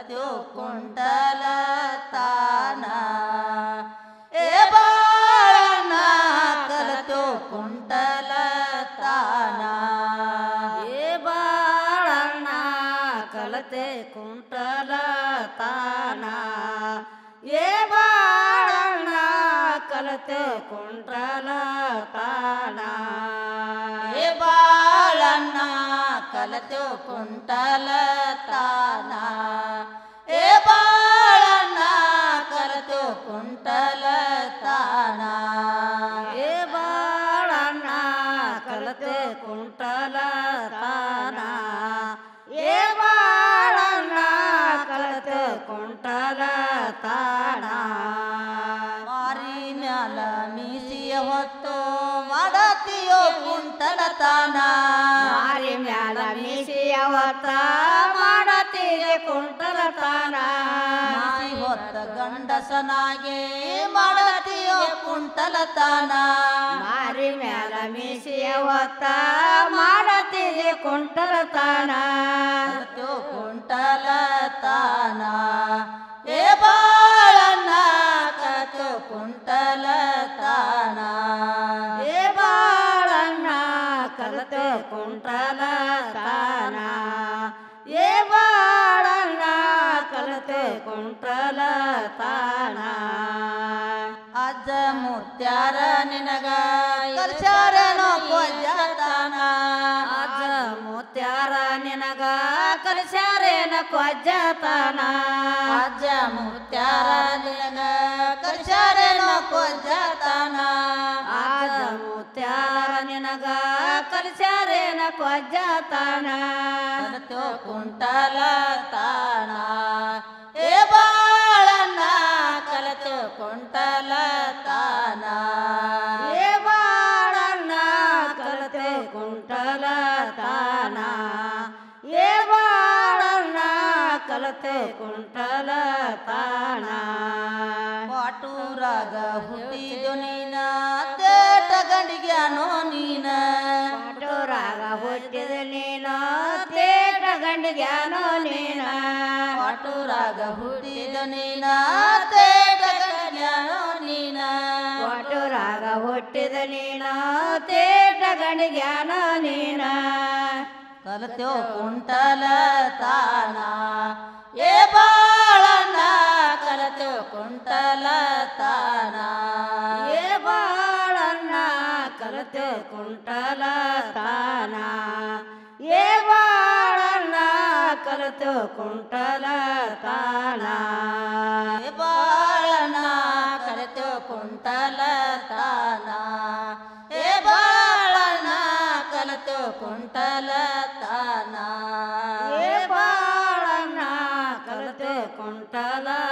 ಕಲತ್ಯೋ ಕುಂಟಲ ತಾನ ಏ ಬಾಳಣ್ಣ ಕಲತ್ಯೋ ಕುಂಟಲ ತಾನ ಏ ಬಾಳಣ್ಣ ಕಲತೆ ಕುಂಟಲ ತಾನ ಏ ಬಾಳಣ್ಣ ಕಲತೆ ಕುಂಟಲ ತಾನ ಏ ಬಾಳಣ್ಣ ಕಲತ್ಯೋ ಕುಂಟಲ ತಾನ ಏ ಬಾಳಣ್ಣ ಕಲತ್ಯೋ ಕುಂಟಲ ತಾನ ಏ ಬಾಳಣ್ಣ ಕಲತೆ ಕುಂಟಲ ತಾನ ಏ ಬಾಳಣ್ಣ ಕಲತೆ ಕುಂಟಲ ತಾನ ಮಾರಿ ಮ್ಯಾಲ ಮೀಸಿಯ ಹೊತ್ತು ಮಾಡತಿಯೋ ಕುಂಟಲ ತಾನ ಮಾರಿ ಮ್ಯಾಲ ಮೀಸಿ ಅವತ್ತ ಮಾಡತೀರಿ ಕುಂಟಲ ತಾನ ಮಾಸಿ ಹೊತ್ತ ಗಂಡಸನಾಗೆ ಮಾಡತಿಯೋ ಕುಂಟಲ ತಾನ ಮಾರಿ ಮ್ಯಾಲ ಮೀಸಿ ಅವತ್ತ ಮಾಡತೀರಿ ಕುಂಟಲ ತಾನ ಕಲತ್ಯೋ ಕುಂಟಲ ತಾನ ಏ ಬಾಳಣ್ಣ ಕಲತ್ಯೋ ಕುಂಟಲ ತಾನ ಏ ಬಾಳಣ್ಣ ಕಲತೆ ಕುಂಟಲ ತಾನ ಏ ಬಾಳಣ್ಣ ಕಲತೆ ಕುಂಟಲ ತಾನ ಅಜ್ಜ ಮುತ್ಯಾರ ನಿನಗ ಕಲ್ಸಾರನೋ ಕೊಜ್ಜತಾನ ಅಜ್ಜ ಮುತ್ಯಾರ ನಿನಗ ಕಲಿಸ್ಯಾರೇನ ಕೊಜ್ಜತಾನ ಅಜ್ಜ ಮುತ್ಯಾರ ನಿನಗ ಕಲ್ಸಾರನೋ ಕೊಜ್ಜತಾನ ಅಜ್ಜ ಮುತ್ಯಾರ ನಿನಗ ಕಲಿಸ್ಯಾರೇನ ಕೊಜ್ಜತಾನ ಕಲತ್ಯೋ ಕುಂಟಲ ತಾಣ ಏ ಬಾಳಣ್ಣ ಕಲತ್ಯೋ ಕುಂಟಲ ತಾನ ಏ ಬಾಳಣ್ಣ ಕಲತೆ ಕುಂಟಲ ತಾನ ಏ ಬಾಳಣ್ಣ ಕಲತೆ ಕುಂಟಲ ತಾನ ಪಾಟೂರಾಗ ಹುಟ್ಟಿದು ನೀನ ತೇಟ ಗಂಡಿಗ್ಯಾನೋ ನೀನ ಪಾಟೂರಾಗ ಹುಟ್ಟಿದ ನೀನು ತೇಟ ಗಂಡಿಗ್ಯಾನೋ ನೀನ ಪಾಟೂರಾಗ ಹುಟ್ಟಿದು ನೀನ ತೇಟ ಗಂಡಿಗ್ಯಾನೋ ನೀನ ಪಾಟೂರಾಗ ಹುಟ್ಟಿದ ನೀನು ತೇಟ ಗಂಡಿಗ್ಯಾನೋ ನೀನ ಕಲತ್ಯೋ ಕುಂಟಲ ತಾನ ಏ ಬಾಳಣ್ಣ ಕಲತ್ಯೋ ಕುಂಟಲ ತಾನ ಏ ಬಾಳಣ್ಣ ಕಲತೆ ಕುಂಟಲ ತಾನ ಏ ಬಾಳಣ್ಣ ಕಲತೆ ಕುಂಟಲ ತಾನ ಏ ಬಾಳಣ್ಣ ಕಲತ್ಯೋ ಕುಂಟಲ ತಾನ ಏ ಬಾಳಣ್ಣ ಕಲತ್ಯೋ ಕುಂಟಲ ತಾನ ಏ ಬಾಳಣ್ಣ ಕಲತೆ ಕುಂಟಲ